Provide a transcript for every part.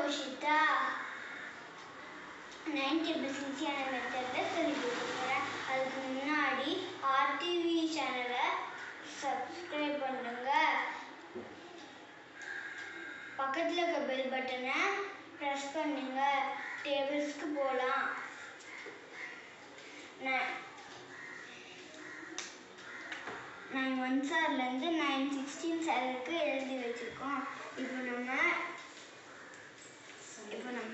போஷிதா nine tables ஈஸியான மெத்தடில் சொல்லி கொடுக்க போகிறேன் அதுக்கு முன்னாடி ஆர்டிவி சேனலை சப்ஸ்கிரைப் பண்ணுங்க பக்கத்தில் இருக்க பெல் பட்டனை ப்ரெஸ் பண்ணுங்க டேபிள்ஸ்க்கு போகலாம் நைன் ஒன் சார்லேருந்து நைன் சிக்ஸ்டீன் சார் வரைக்கும் எழுதி வச்சுருக்கோம் இப்போ நம்ம இப்போ நம்ம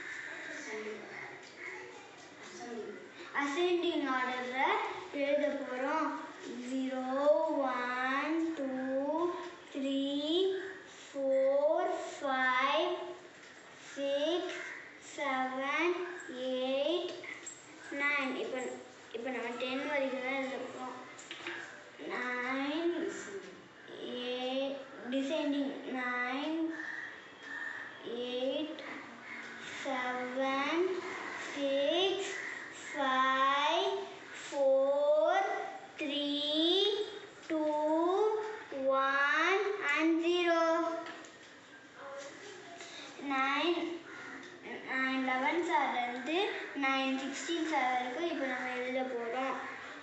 அசெண்டிங் ஆர்டரில் எழுத போகிறோம் zero one two three four five six seven eight nine இப்போ இப்போ நம்ம டென் வரைக்கும் தான் எழுத போகிறோம் nine eight descending nine eight seven, six, five, four, three, two, one, and zero. Nine, nine eleven சார்லேருந்து நைன் சிக்ஸ்டீன் சார் வரைக்கும் இப்போ நம்ம எழுத போகிறோம்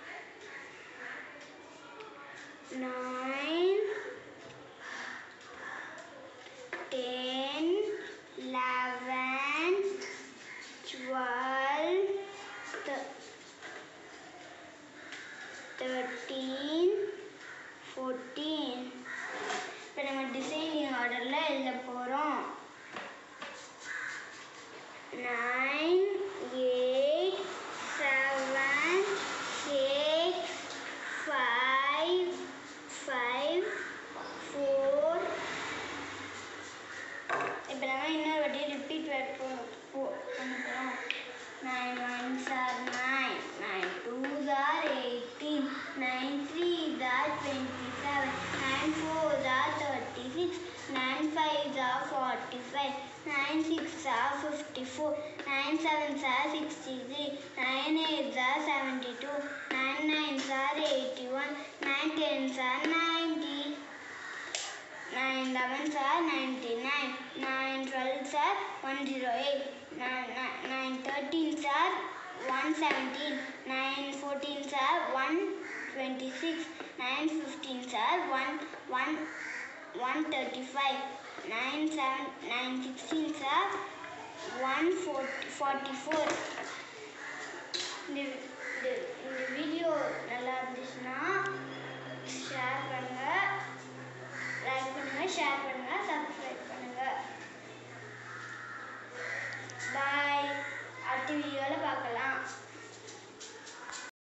nine ten, eleven, twelve, th- thirteen, fourteen. இப்போ நம்ம டிசைனிங் ஆர்டரில் எழுத போகிறோம் nine eight seven six five five four இப்போ நம்ம இன்னொரு வாட்டி ரிப்பீட் வேர்ட் பண்ண போகிறோம் nine one sir nine nine two sir eighteen nine three sir twenty seven nine four sir thirty six nine five sir forty five nine six sir fifty four nine seven sir sixty three nine eight sir seventy two nine nine sir eighty one nine ten sir ninety nine eleven sir ninety nine nine twelve sir one zero eight nine nine nine thirteen sir one seventeen nine fourteen sir one twenty six nine fifteen sir one one one thirty five nine seven nine sixteen sir one forty forty four இந்த இந்த இந்த video நல்லா இருந்துச்சுன்னா share பண்ணுங்கள் like பண்ணுங்க share பண்ணுங்க subscribe பண்ணுங்க பாய் அடுத்த வீடியோவில் பார்க்கலாம்